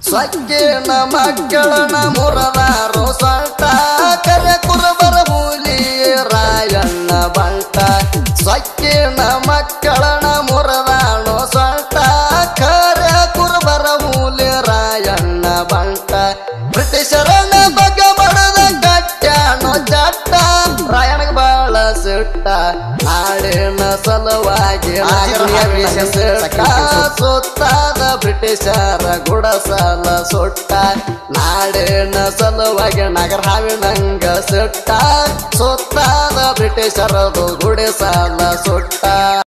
ಸಕ್ಕಿನ ಮಕ್ಕಳನ ಮುರದಾರು ಸೊಟ್ಟ ಕರೆ ಕುರುಬರ ಹುಲಿ ರಾಯಣ್ಣ ಬಂಟ ಸಕ್ಕಿನ ಮಕ್ಕಳನ ಮುರದಾಣೋ ಸೊಟ್ಟ ಕರೆ ಕುರುಬರ ಹುಲಿ ರಾಯಣ್ಣ ಬಂಟ ಬ್ರಿಟಿಷರನ್ನ ಬಗ್ಗ ಮಾಡದ ಗಟ್ಟ್ಯಾಣೋ ಚಟ್ಟ ರಾಯಣಗ ಬಾಳ ಸಿಟ್ಟ ನಾಡಿನ ಸಲುವಾಗಿ ನಾಗರ ಸಿಟ್ಟ ಸುತ್ತಾದ ಬ್ರಿಟಿಷರ ಗುಡಸಲ ಸುಟ್ಟ ನಾಡಿನ ಸಲುವಾಗಿ ನಗರ ಹಾವಿನಂಗ ಸಿಟ್ಟ ಸುತ್ತಾದ ಬ್ರಿಟಿಷರದು ಗುಡಿಸಲ ಸುಟ್ಟ